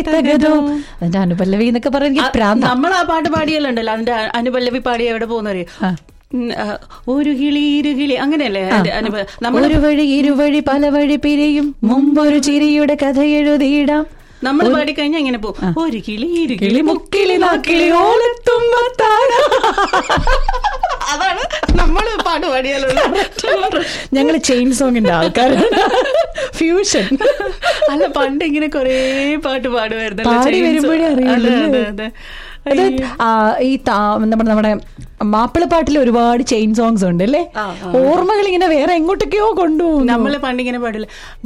തകതോ അതിന്റെ അനുപല്ലവി എന്നൊക്കെ പറയുന്നത് എനിക്ക് പ്രാന്ത നമ്മൾ ആ പാട്ട് പാടിയല്ലുണ്ടല്ലോ അതിന്റെ അ- അനുപല്ലവി പാടി എവിടെ പോകുന്നറിയോ ഒരു കിളി ഇരു കിളി അങ്ങനെയല്ലേ അതിന്റെ അനുപ- നമ്മൾ ഒരു വഴി ഇരുവഴി പല വഴി പിരിയും മുമ്പൊരു ചിരിയുടെ കഥ എഴുതിയിടാം നമ്മൾ പാടി കഴിഞ്ഞാൽ ഇങ്ങനെ പോകും ഒരു കിളി ഇരു കിളി കിളി മുക്കിളി നാക്കിളി ഓലത്തുമ്പത്താന അതാണ് നമ്മൾ പാട്ട് പാടിയാലുള്ള ഞങ്ങൾ ചെയിൻ സോങ്ങിന്റെ ആൾക്കാരാണ് ഫ്യൂഷൻ അല്ല പണ്ട് ഇങ്ങനെ കൊറേ പാട്ട് പാടുമായിരുന്നല്ലോ പാടി chains. വരുമ്പോഴേ അറിയുള്ളൂ അതെ, അല്ലേ? അതെ, അതെ. അത് ആ, ഈ താ- നമ്മുടെ നമ്മുടെ മാപ്പിളപ്പാട്ടിൽ ഒരുപാട് ചെയിൻ സോങ്സ് ഉണ്ട് അല്ലേ ആ, ഓർമ്മകൾ ഇങ്ങനെ വേറെ എങ്ങോട്ടൊക്കെയോ കൊണ്ടുപോകുന്നു നമ്മള് പണ്ടിങ്ങനെ പാടില്ല